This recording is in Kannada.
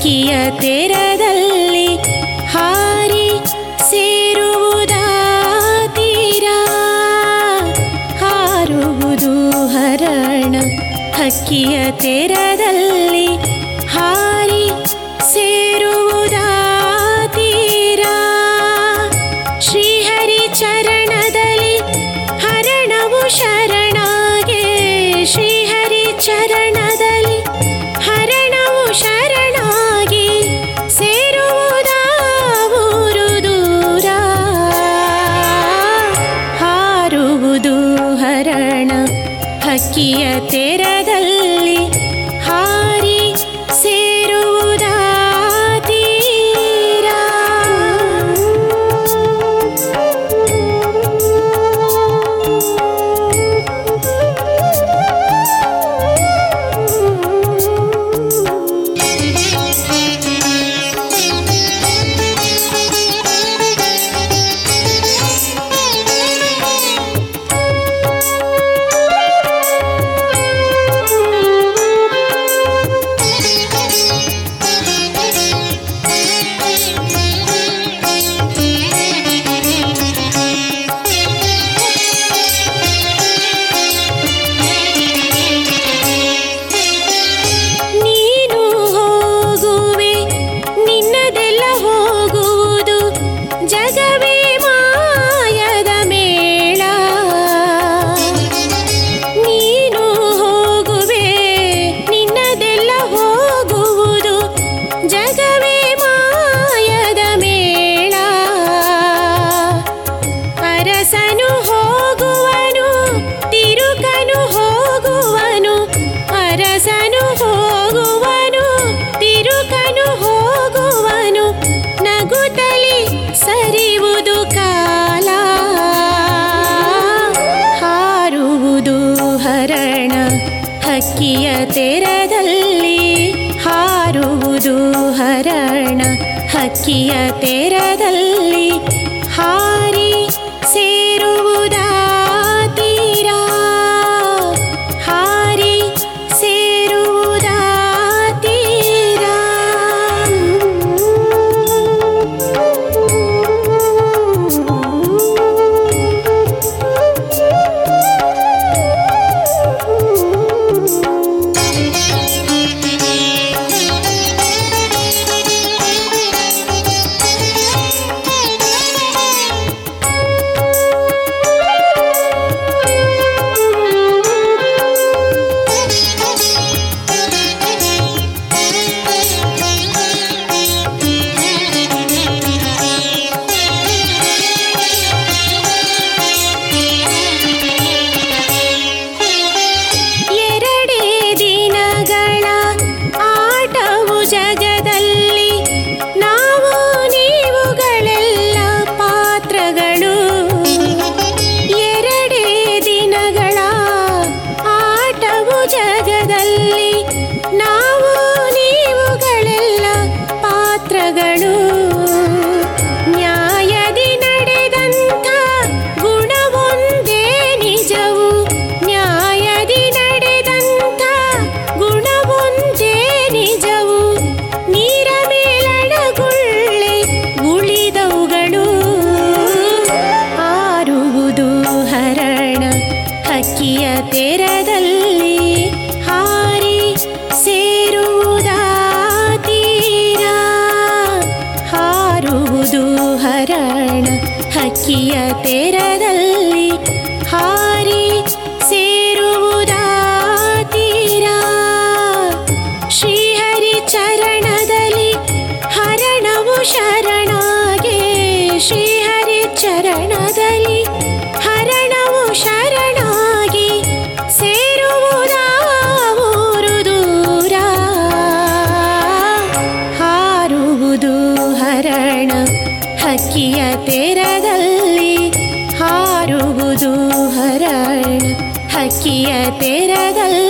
ಹಕ್ಕಿಯ ತೆರದಲ್ಲಿ ಹಾರಿ ಸೇರುವುದಾ ತೀರ ಹಾರುವುದು ಹರಣ ಹಕ್ಕಿಯ ತೆರದಲ್ಲಿ ಹಾರಿ ಸೇರುವುದಾ ತೀರ ಶ್ರೀಹರಿ ಚರಣದಲ್ಲಿ ಹರಣವು ಶರಣಾಗೆ ಶ್ರೀಹರಿ ಚರಣದಲ್ಲಿ ಹರಣವು ಶರಣಾಗಿ ಸೇರುವುದಾ ಊರು ದೂರ ಹಾರುವುದು ಹರಣ ಹಕ್ಕಿಯ ತೆರದಲ್ಲಿ ಹಾರಿ ಸೇರುವುದಾ ತೀರ ನೀನು ಹೋಗುವೆ ನಿನ್ನದೆಲ್ಲ ಹೋಗುವುದು ಜಗವೇ ಮಾಯದ ಮೇಳ ನೀನು ಹೋಗುವೆ ನಿನ್ನದೆಲ್ಲ ಹೋಗುವುದು ಜಗವೇ ಮಾಯದ ಮೇಳ ಅರಸನು ಹೋಗುವನು ತಿರುಕನು ಹೋಗುವನು ಅರಸನು ಹೋಗುವನು ತಿರುಕನು ಹೋಗುವನು ನಗುತ್ತಲಿ ಸರಿವುದು ಕಾಲ ಹಾರುವುದು ಹರಣ ಹಕ್ಕಿಯ ತೆರದಲ್ಲಿ ಹಾರುವುದು ಹರಣ ಹಕ್ಕಿಯ ತೆರದಲ್ಲಿ ಹಾರಿ ಸೇರುವುದಾ ತೀರ ಹಾರಿ ಸೇರುವುದಾ ತೀರ ಎರಡೇ ದಿನಗಳ ಆಟವು ಜಗದಲ್ಲಿ ನಾವು ನೀವುಗಳೆಲ್ಲ ಪಾತ್ರಗಳು ಎರಡೇ ದಿನಗಳ ಆಟವು ಜಗದಲ್ಲಿ ನಾವು ನೀವುಗಳೆಲ್ಲ ಪಾತ್ರಗಳು ನ್ಯಾಯದಿ ನಡೆದಂಥ ಗುಣವೊಂದೇ ನಿಜವು ನ್ಯಾಯದಿ ನಡೆದಂಥ ಗುಣವೊಂದೇ ನಿಜವು ನೀರ ಮೇಲಡಗುಳ್ಳೆ ಉಳಿದವುಗಳು ಆರುವುದು ಹರಣ ಹಕ್ಕಿಯ ತೆರದಲ್ಲಿ ಹಾರಿ ಸೇರುವುದಾ ತೀರ ಹಾರುವುದು ಹರಣ ಹಕ್ಕಿಯ ತೆರದಲ್ಲಿ ಹಾರಿ ಸೇರುವುದಾ ತೀರ ಶ್ರೀಹರಿ ಚರಣದಲ್ಲಿ ಹರಣವು ಶರಣಾಗೆ ಶ್ರೀಹರಿ ಚರಣದಲ್ಲಿ ಹರಣವು ಶರಣಾಗಿ ಸೇರುವುದಾ ಊರು ದೂರ ಹಾರುವುದು ಹರಣ ಹಕ್ಕಿಯ ತೆರದಲ್ಲಿ ಹಾರುವುದು ಹರಣ ಹಕ್ಕಿಯ ತೆರದಲ್ಲಿ